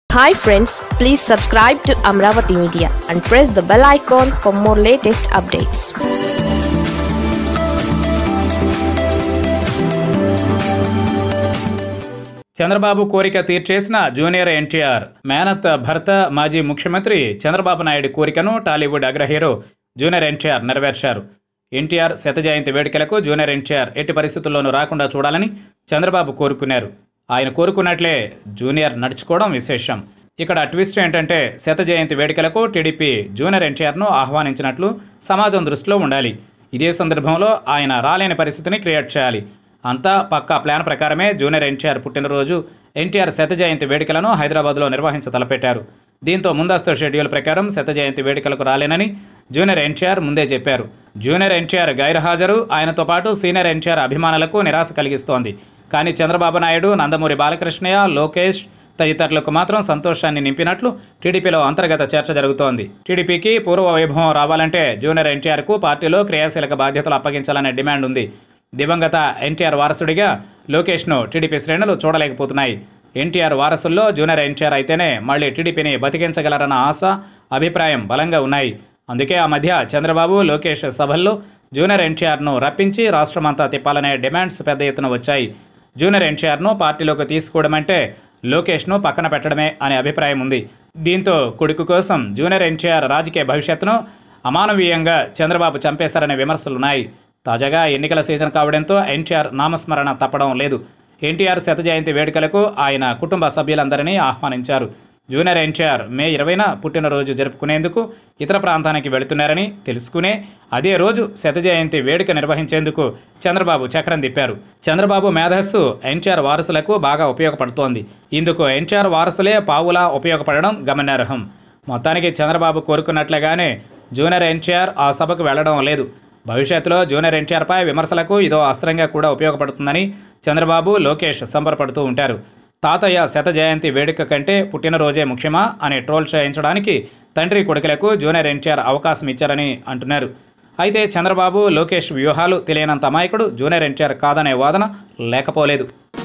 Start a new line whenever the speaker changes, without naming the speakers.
hi friends please subscribe to Amaravati media and press the bell icon for more latest updates
Chandrababu కోరిక తీర్చేసిన junior NTR మేనత్ భర్త మాజీ ముఖ్యమంత్రి చంద్రబాబు నాయుడు కోరికను టాలీవుడ్ అగ్ర హీరో జూనియర్ ఎన్టీఆర్ నెరవేర్చారు ఎన్టీఆర్ శత జయంతి వేడుకలకు జూనియర్ ఎన్టీఆర్ ఎట్టి పరిస్థితుల్లోనూ రాకుండా చూడాలని చంద్రబాబు కోరుకున్నారు ఆయన కోరుకున్నట్లే జూనియర్ నడుచుకోవడం విశేషం ఇక్కడ ట్విస్ట్ ఏంటంటే శత జయంతి వేడుకలకు టీడీపీ జూనియర్ ఎన్టీఆర్ను ఆహ్వానించినట్లు సమాజం దృష్టిలో ఉండాలి ఇదే సందర్భంలో ఆయన రాలేని పరిస్థితిని క్రియేట్ చేయాలి అంతా పక్కా ప్లాన్ ప్రకారమే జూనియర్ ఎన్టీఆర్ పుట్టినరోజు ఎన్టీఆర్ శత జయంతి వేడుకలను హైదరాబాద్లో నిర్వహించ తలపెట్టారు దీంతో ముందస్తు షెడ్యూల్ ప్రకారం శత జయంతి వేడుకలకు రాలేనని జూనియర్ ఎన్టీఆర్ ముందే చెప్పారు జూనియర్ ఎన్టీఆర్ గైర్హాజరు ఆయనతో పాటు సీనియర్ ఎన్టీఆర్ అభిమానులకు నిరాశ కలిగిస్తోంది కానీ చంద్రబాబు నాయుడు నందమూరి బాలకృష్ణయ్య లోకేష్ తదితరులకు మాత్రం సంతోషాన్ని నింపినట్లు టీడీపీలో అంతర్గత చర్చ జరుగుతోంది టీడీపీకి పూర్వ వైభవం రావాలంటే జూనియర్ ఎన్టీఆర్కు పార్టీలో క్రియాశీలక బాధ్యతలు అప్పగించాలనే డిమాండ్ ఉంది దివంగత ఎన్టీఆర్ వారసుడిగా లోకేష్ను టీడీపీ శ్రేణులు చూడలేకపోతున్నాయి ఎన్టీఆర్ వారసుల్లో జూనియర్ ఎన్టీఆర్ అయితేనే మళ్ళీ టీడీపీని బతికించగలరన్న ఆశ అభిప్రాయం బలంగా ఉన్నాయి అందుకే ఆ మధ్య చంద్రబాబు లోకేష్ సభల్లో జూనియర్ ఎన్టీఆర్ను రప్పించి రాష్ట్రమంతా తిప్పాలనే డిమాండ్స్ పెద్ద ఎత్తున వచ్చాయి జూనియర్ ఎన్టీఆర్ను పార్టీలోకి తీసుకోవడం అంటే లోకేష్ను పక్కన పెట్టడమే అనే అభిప్రాయం ఉంది దీంతో కొడుకు కోసం జూనియర్ ఎన్టీఆర్ రాజకీయ భవిష్యత్తును అమానవీయంగా చంద్రబాబు చంపేశారనే విమర్శలున్నాయి తాజాగా ఎన్నికల సీజన్ కావడంతో ఎన్టీఆర్ నామస్మరణ తప్పడం లేదు ఎన్టీఆర్ శత జయంతి వేడుకలకు ఆయన కుటుంబ సభ్యులందరినీ ఆహ్వానించారు జూనియర్ ఎన్టీఆర్ మే ఇరవైన పుట్టినరోజు జరుపుకునేందుకు ఇతర ప్రాంతానికి వెళుతున్నారని తెలుసుకునే అదే రోజు శత జయంతి వేడుక నిర్వహించేందుకు చంద్రబాబు చక్రం తిప్పారు చంద్రబాబు మేధస్సు ఎన్టీఆర్ వారసులకు బాగా ఉపయోగపడుతోంది ఇందుకు ఎన్టీఆర్ వారసులే పావులా ఉపయోగపడడం గమనార్హం మొత్తానికి చంద్రబాబు కోరుకున్నట్లుగానే జూనియర్ ఎన్టీఆర్ ఆ సభకు వెళ్లడం లేదు భవిష్యత్తులో జూనియర్ ఎన్టీఆర్పై విమర్శలకు ఇదో అస్త్రంగా కూడా ఉపయోగపడుతుందని చంద్రబాబు లోకేష్ సంబరపడుతూ ఉంటారు తాతయ్య శత జయంతి వేడుక కంటే పుట్టినరోజే ముఖ్యమా అనే ట్రోల్ చేయించడానికి తండ్రి కొడుకులకు జూనియర్ ఎన్టీఆర్ అవకాశం ఇచ్చారని అంటున్నారు అయితే చంద్రబాబు లోకేష్ వ్యూహాలు తెలియనంత అమాయకుడు జూనియర్ ఎన్టీఆర్ కాదనే వాదన లేకపోలేదు